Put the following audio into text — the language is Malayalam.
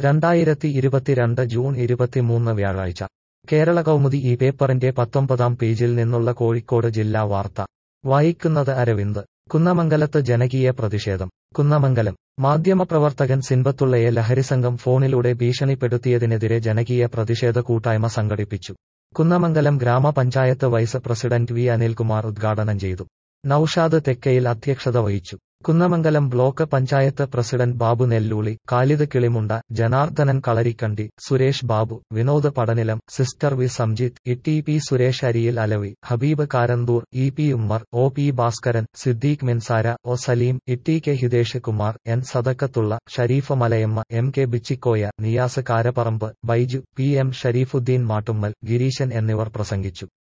രണ്ടായിരത്തി ഇരുപത്തിരണ്ട് ജൂൺ ഇരുപത്തിമൂന്ന് വ്യാഴാഴ്ച കേരള കൗമുദി ഈ പേപ്പറിന്റെ പത്തൊമ്പതാം പേജിൽ നിന്നുള്ള കോഴിക്കോട് ജില്ലാ വാർത്ത വായിക്കുന്നത് അരവിന്ദ് കുന്നമംഗലത്ത് ജനകീയ പ്രതിഷേധം കുന്നമംഗലം മാധ്യമപ്രവർത്തകൻ സിൻബത്തുള്ളയെ ലഹരിസംഘം ഫോണിലൂടെ ഭീഷണിപ്പെടുത്തിയതിനെതിരെ ജനകീയ പ്രതിഷേധ കൂട്ടായ്മ സംഘടിപ്പിച്ചു കുന്നമംഗലം ഗ്രാമപഞ്ചായത്ത് വൈസ് പ്രസിഡന്റ് വി അനിൽകുമാർ ഉദ്ഘാടനം ചെയ്തു നൌഷാദ് തെക്കയിൽ അധ്യക്ഷത വഹിച്ചു Kunnamangalam block panchayat president Babu Nelluli Khalid Kilimunda Janardhanan Kalarikkandi Suresh Babu Vinod Padanilam sister V Samjith E P Suresh Ariyil Alavi Habeeb Karanthur E P Ummer O P Bhaskaran Siddique Minsara O Saleem E K Hitesh Kumar N Sadakkathulla Shareef Malayamma M K Bichikoya Niyas Karaparamba Baiju P M Shareefudheen Mattummal Gireeshan എന്നിവർ പ്രസംഗിച്ചു